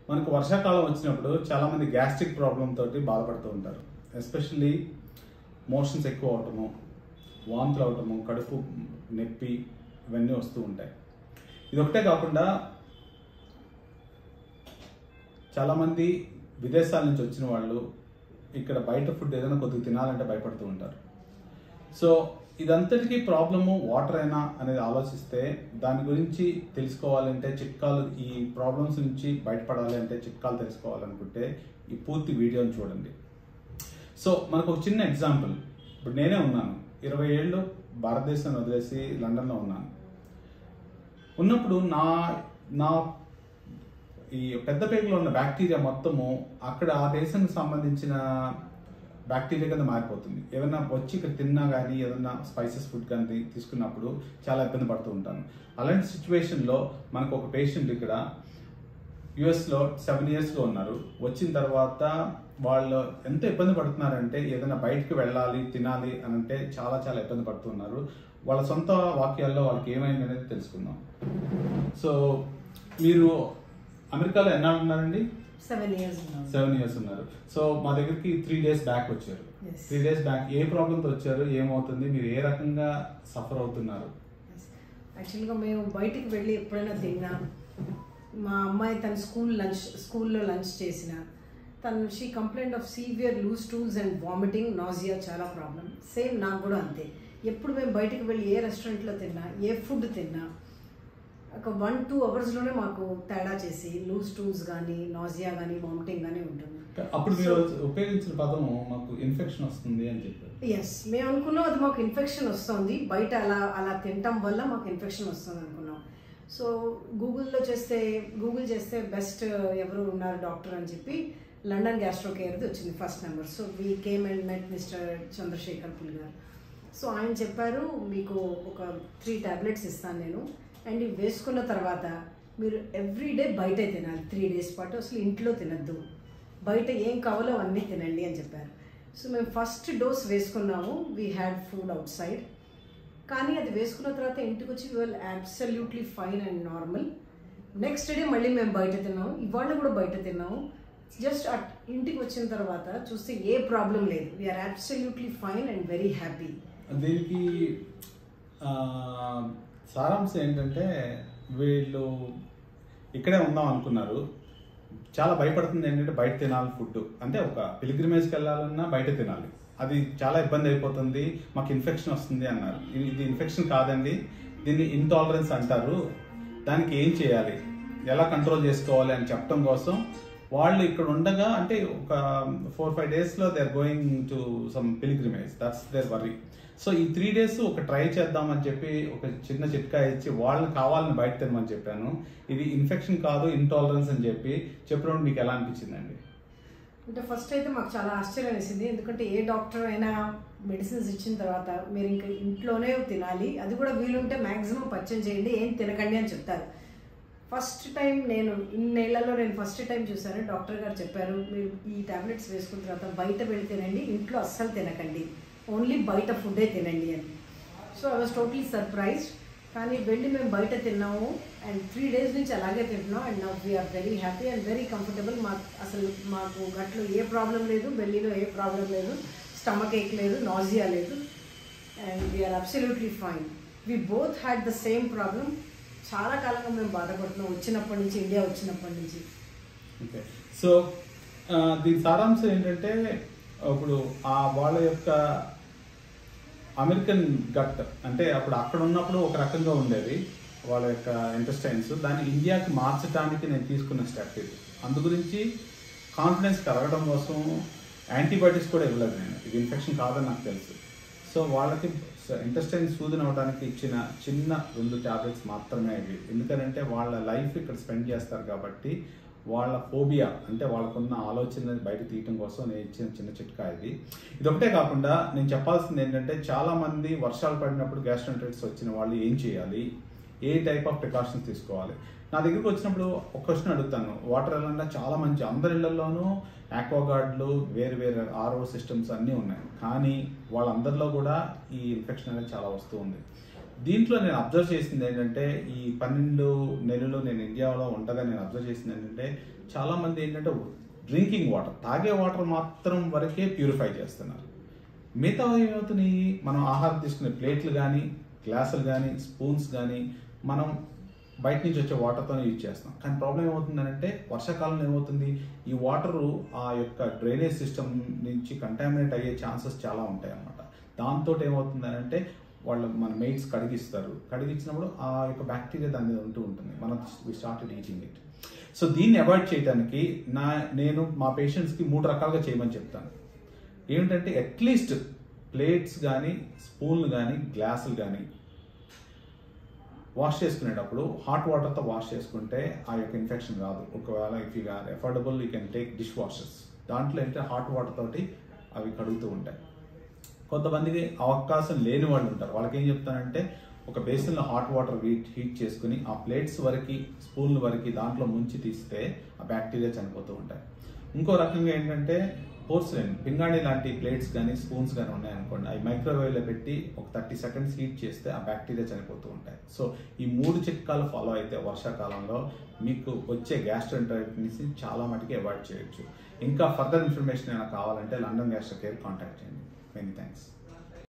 మనకు వర్షాకాలం వచ్చినప్పుడు చాలా మంది గ్యాస్ట్రిక్ ప్రాబ్లం తోటి బాధపడుతూ ఉంటారు ఎస్పెషల్లీ మోషన్స్ ఎక్కువ అవటము వాంతులు అవటము కడుపు నొప్పి ఇవన్నీ వస్తూ ఉంటాయి ఇది ఒకటే కాకుండా చాలామంది విదేశాల నుంచి వచ్చిన వాళ్ళు ఇక్కడ బయట ఫుడ్ ఏదైనా కొద్దిగా తినాలంటే భయపడుతూ ఉంటారు సో ఇదంతటికీ ప్రాబ్లము వాటర్ అయినా అనేది ఆలోచిస్తే దాని గురించి తెలుసుకోవాలంటే చిట్కాలు ఈ ప్రాబ్లమ్స్ నుంచి బయటపడాలి అంటే చిట్కాలు తెలుసుకోవాలనుకుంటే ఈ పూర్తి వీడియోని చూడండి సో మనకు ఒక చిన్న ఎగ్జాంపుల్ ఇప్పుడు నేనే ఉన్నాను ఇరవై ఏళ్ళు భారతదేశాన్ని వదిలేసి లండన్లో ఉన్నాను ఉన్నప్పుడు నా నా ఈ పెద్ద పేగులో ఉన్న బ్యాక్టీరియా మొత్తము అక్కడ ఆ దేశానికి సంబంధించిన బ్యాక్టీరియా కింద మారిపోతుంది ఏదైనా వచ్చి ఇక్కడ తిన్నా కానీ ఏదైనా స్పైసెస్ ఫుడ్ కానీ తీసుకున్నప్పుడు చాలా ఇబ్బంది పడుతూ ఉంటాను అలాంటి సిచ్యువేషన్లో మనకు ఒక పేషెంట్ ఇక్కడ యుఎస్లో సెవెన్ ఇయర్స్లో ఉన్నారు వచ్చిన తర్వాత వాళ్ళు ఎంత ఇబ్బంది పడుతున్నారంటే ఏదైనా బయటకు వెళ్ళాలి తినాలి అని అంటే చాలా చాలా ఇబ్బంది పడుతున్నారు వాళ్ళ సొంత వాక్యాల్లో వాళ్ళకి ఏమైంది అనేది తెలుసుకుందాం సో మీరు అమెరికాలో ఎన్నాళ్ళు ఉన్నారండి సెవెన్ ఇయర్స్ ఉన్నాను సెవెన్ ఇయర్స్ ఉన్నారు సో మా దగ్గరికి త్రీ డేస్ బ్యాక్ వచ్చారు Yes. త్రీ డేస్ బ్యాక్ ఏ ప్రాబ్లంతో వచ్చారు ఏమవుతుంది మీరు ఏ రకంగా సఫర్ అవుతున్నారు యాక్చువల్గా మేము బయటికి వెళ్ళి ఎప్పుడైనా తిన్నా మా అమ్మాయి తన స్కూల్ లంచ్ స్కూల్లో లంచ్ చేసిన తను she complaint of severe loose stools and vomiting nausea చాలా ప్రాబ్లం సేమ్ నాకు కూడా అంతే ఎప్పుడు మేము బయటికి వెళ్ళి ఏ రెస్టారెంట్లో తిన్నా ఏ ఫుడ్ తిన్నా ఒక వన్ టూ అవర్స్లోనే మాకు తేడా చేసి లూజ్ టూల్స్ కానీ నాజియా కానీ వామిటింగ్ కానీ ఉంటుంది అప్పుడు మీరు ఉపయోగించిన పదం మాకు ఇన్ఫెక్షన్ వస్తుంది అని చెప్పారు ఎస్ మేము అనుకున్నాం అది మాకు ఇన్ఫెక్షన్ వస్తుంది బయట అలా అలా తినటం వల్ల మాకు ఇన్ఫెక్షన్ వస్తుంది అనుకున్నాం సో గూగుల్లో చేస్తే గూగుల్ చేస్తే బెస్ట్ ఎవరు ఉన్నారు డాక్టర్ అని చెప్పి లండన్ గ్యాస్ట్రో కేర్ది వచ్చింది first number so we came and met mister Chandrashekar పుల్ గారు సో ఆయన చెప్పారు మీకు ఒక త్రీ టాబ్లెట్స్ ఇస్తాను నేను అండ్ ఇవి వేసుకున్న తర్వాత మీరు ఎవ్రీడే బయటే తినాలి త్రీ డేస్ పాటు అసలు ఇంట్లో తినద్దు బయట ఏం కావాలో అన్నీ తినండి అని చెప్పారు సో మేము ఫస్ట్ డోస్ వేసుకున్నాము we had food outside కానీ అది వేసుకున్న తర్వాత ఇంటికి వచ్చి well absolutely fine and normal next day మళ్ళీ మేము బయట తిన్నాము ఇవాళ కూడా బయట తిన్నాము జస్ట్ అట్ ఇంటికి వచ్చిన తర్వాత చూస్తే ఏ ప్రాబ్లం లేదు we're absolutely fine and very happy దీనికి ఆ, సారాంశం ఏంటంటే వీళ్ళు ఇక్కడే ఉందాం అనుకున్నారు చాలా భయపడుతుంది ఏంటంటే బయట తినాలి ఫుడ్ అంటే ఒక పిలిగ్రిమేజ్కి వెళ్ళాలన్నా బయట తినాలి అది చాలా ఇబ్బంది అయిపోతుంది మాకు ఇన్ఫెక్షన్ వస్తుంది అన్నారు ఇది ఇది ఇన్ఫెక్షన్ కాదండి దీన్ని ఇంటాలరెన్స్ అంటారు దానికి ఏం చేయాలి ఎలా కంట్రోల్ చేసుకోవాలి అని చెప్పడం కోసం వాళ్ళు ఇక్కడ ఉండగా అంటే ఒక ఫోర్ ఫైవ్ డేస్లో they are going to some pilgrimage that's their worry so ఈ త్రీ డేస్ ఒక ట్రై చేద్దామని చెప్పి ఒక చిన్న చిట్కా ఇచ్చి వాళ్ళని కావాలని బయట తినమని చెప్పాను ఇది ఇన్ఫెక్షన్ కాదు ఇంటాలరెన్స్ అని చెప్పి చెప్పినప్పుడు మీకు ఎలా అనిపించిందండి అంటే ఫస్ట్ అయితే మాకు చాలా ఆశ్చర్యం వేసింది ఎందుకంటే ఏ డాక్టర్ అయినా మెడిసిన్స్ ఇచ్చిన తర్వాత మీరు ఇంకా ఇంట్లోనే తినాలి అది కూడా వీలుంటే మ్యాక్సిమం పచ్చం చేయండి ఏం తినకండి అని చెప్తారు ఫస్ట్ టైం నేను ఇన్నేళ్లలో నేను ఫస్ట్ టైం చూశాను డాక్టర్ గారు చెప్పారు మీరు ఈ టాబ్లెట్స్ వేసుకున్న తర్వాత బయట వెళ్ళి తినండి ఇంట్లో అస్సలు తినకండి ఓన్లీ బయట ఫుడ్డే తినండి అని so I was totally surprise కానీ వెళ్ళి మేము బయట తిన్నాము అండ్ త్రీ డేస్ నుంచి అలాగే తింటున్నాం and now we're very happy and very comfortable మాకు అసలు మాకు గట్లో ఏ ప్రాబ్లం లేదు బెల్లీలో ఏ ప్రాబ్లం లేదు స్టమక్ ఏక్ లేదు నాజియా లేదు and we're absolutely fine we both had the same problem చాలా కాలంగా మేము బాధపడుతున్నాం వచ్చినప్పటి నుంచి ఇండియా వచ్చినప్పటి నుంచి ఓకే సో ఆ, దీని సారాంశం ఏంటంటే ఇప్పుడు ఆ వాళ్ళ యొక్క అమెరికన్ గట్ అంటే అప్పుడు అక్కడ ఉన్నప్పుడు ఒక రకంగా ఉండేది వాళ్ళ యొక్క ఇంటెస్టైన్స్ దాన్ని ఇండియాకి మార్చడానికి నేను తీసుకున్న స్టెప్ ఇది అందు గురించి కాన్ఫిడెన్స్ కలగడం కోసం యాంటీబయాటిక్స్ కూడా ఇవ్వలేదు నేను ఇది ఇన్ఫెక్షన్ కాదని నాకు తెలుసు సో వాళ్ళకి ఇంటెస్టైన్ సూదన అవడానికి ఇచ్చిన చిన్న రెండు టాబ్లెట్స్ మాత్రమే ఇవి ఎందుకంటే వాళ్ళ లైఫ్ ఇక్కడ స్పెండ్ చేస్తారు కాబట్టి వాళ్ళ ఫోబియా అంటే వాళ్ళకున్న ఆలోచన బయట తీయటం కోసం నేను ఇచ్చిన చిన్న చిట్కా ఇది ఇదొకటే కాకుండా నేను చెప్పాల్సింది ఏంటంటే చాలా మంది వర్షాలు పడినప్పుడు గ్యాస్ట్రంటైటిస్ వచ్చిన వాళ్ళు ఏం చేయాలి ఏ టైప్ ఆఫ్ ప్రికాషన్స్ తీసుకోవాలి నా దగ్గరికి వచ్చినప్పుడు ఒక క్వశ్చన్ అడుగుతాను వాటర్ ఎలా చాలా మంచి అందరి ఇళ్లలోనూ ఆక్వాగార్డ్లు వేరు వేరు ఆర్ఓ సిస్టమ్స్ అన్నీ ఉన్నాయి కానీ వాళ్ళందరిలో కూడా ఈ ఇన్ఫెక్షన్ అనేది చాలా వస్తూ ఉంది దీంట్లో నేను అబ్జర్వ్ చేసింది ఏంటంటే ఈ పన్నెండు నెలలు నేను ఇండియాలో ఉండగా నేను అబ్జర్వ్ చేసింది ఏంటంటే చాలా మంది ఏంటంటే డ్రింకింగ్ వాటర్ తాగే వాటర్ మాత్రం వరకే ప్యూరిఫై చేస్తున్నారు మిగతా ఏమవుతున్నాయి మనం ఆహారం తీసుకునే ప్లేట్లు కానీ గ్లాసులు కానీ స్పూన్స్ కానీ మనం బయట నుంచి వచ్చే వాటర్తోనే యూజ్ చేస్తాం కానీ ప్రాబ్లం ఏమవుతుందంటే వర్షాకాలంలో ఏమవుతుంది ఈ వాటరు ఆ యొక్క డ్రైనేజ్ సిస్టమ్ నుంచి కంటామినేట్ అయ్యే ఛాన్సెస్ చాలా ఉంటాయి అన్నమాట దాంతో ఏమవుతుందంటే వాళ్ళు మన మెయిట్స్ కడిగిస్తారు కడిగించినప్పుడు ఆ యొక్క బ్యాక్టీరియా దాని మీద ఉంటూ ఉంటుంది మనం స్టార్టెడ్ ఈటింగ్ ఇట్ సో దీన్ని అవాయిడ్ చేయడానికి నా నేను మా పేషెంట్స్కి మూడు రకాలుగా చేయమని చెప్తాను ఏమిటంటే అట్లీస్ట్ ప్లేట్స్ కానీ స్పూన్లు కానీ గ్లాసులు కానీ వాష్ చేసుకునేటప్పుడు హాట్ వాటర్తో వాష్ చేసుకుంటే ఆ యొక్క ఇన్ఫెక్షన్ రాదు ఒకవేళ if you are affordable you can take dish washers దాంట్లో ఏంటంటే హాట్ వాటర్ తోటి అవి కడుగుతూ ఉంటాయి కొంతమందికి అవకాశం లేని వాళ్ళు ఉంటారు వాళ్ళకి ఏం చెప్తానంటే ఒక బేసిన్లో హాట్ వాటర్ హీట్ హీట్ చేసుకుని ఆ ప్లేట్స్ వరకు స్పూన్ల వరకు దాంట్లో ముంచి తీస్తే ఆ బ్యాక్టీరియా చనిపోతూ ఉంటాయి ఇంకో రకంగా ఏంటంటే పోర్సిలైన్ పింగాణి లాంటి ప్లేట్స్ కానీ స్పూన్స్ కానీ ఉన్నాయనుకోండి అవి మైక్రోవేవ్లో పెట్టి ఒక థర్టీ సెకండ్స్ హీట్ చేస్తే ఆ బ్యాక్టీరియా చనిపోతూ ఉంటాయి సో ఈ మూడు చిట్కాలు ఫాలో అయితే వర్షాకాలంలో మీకు వచ్చే గ్యాస్ట్రోంటైటిస్ని చాలా మటుకు అవాయిడ్ చేయొచ్చు ఇంకా ఫర్దర్ ఇన్ఫర్మేషన్ ఏమైనా కావాలంటే లండన్ గ్యాస్ట్రో కేర్ కాంటాక్ట్ చేయండి మెనీ థ్యాంక్స్